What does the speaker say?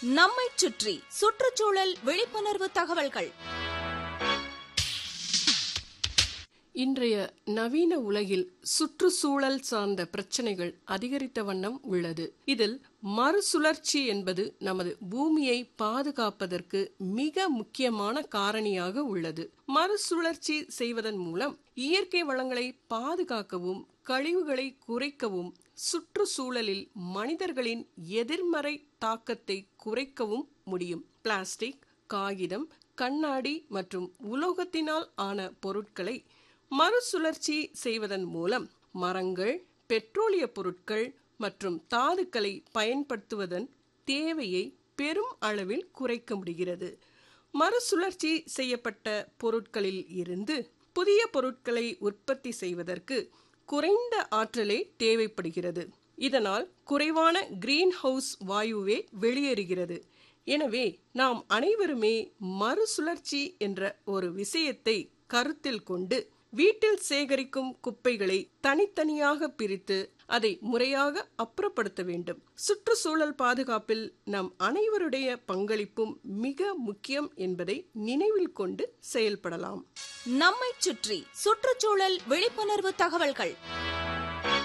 நம்மைச் சுற்றி சுற்றுச்சூழல் விழிப்புணர்வு தகவல்கள் இன்றைய நவீன உலகில் சுற்றுச்சூழல் சார்ந்த பிரச்சனைகள் அதிகரித்த வண்ணம் உள்ளது இதில் மறுசுழற்சி என்பது நமது பூமியை பாதுகாப்பதற்கு மிக முக்கியமான காரணியாக உள்ளது மறுசுழற்சி செய்வதன் மூலம் இயற்கை வளங்களை பாதுகாக்கவும் கழிவுகளை குறைக்கவும் சுற்றுச்சூழலில் மனிதர்களின் எதிர்மறை தாக்கத்தை குறைக்கவும் முடியும் பிளாஸ்டிக் காகிதம் கண்ணாடி மற்றும் உலோகத்தினால் ஆன பொருட்களை மறுசுழற்சி செய்வதன் மூலம் மரங்கள் பெட்ரோலிய பொருட்கள் மற்றும் தாதுக்களை பயன்படுத்துவதன் தேவையை பெரும் அளவில் குறைக்க முடிகிறது மறுசுழற்சி செய்யப்பட்ட பொருட்களில் இருந்து புதிய பொருட்களை உற்பத்தி செய்வதற்கு குறைந்த ஆற்றலே தேவைப்படுகிறது இதனால் குறைவான கிரீன் ஹவுஸ் வாயுவே வெளியேறுகிறது எனவே நாம் அனைவருமே மறுசுழற்சி என்ற ஒரு விஷயத்தை கருத்தில் கொண்டு வீட்டில் சேகரிக்கும் குப்பைகளை தனித்தனியாக பிரித்து அதை முறையாக அப்புறப்படுத்த வேண்டும் சுற்றுச்சூழல் பாதுகாப்பில் நம் அனைவருடைய பங்களிப்பும் மிக முக்கியம் என்பதை நினைவில் கொண்டு செயல்படலாம் நம்மைச் சுற்றி சுற்றுச்சூழல் விழிப்புணர்வு தகவல்கள்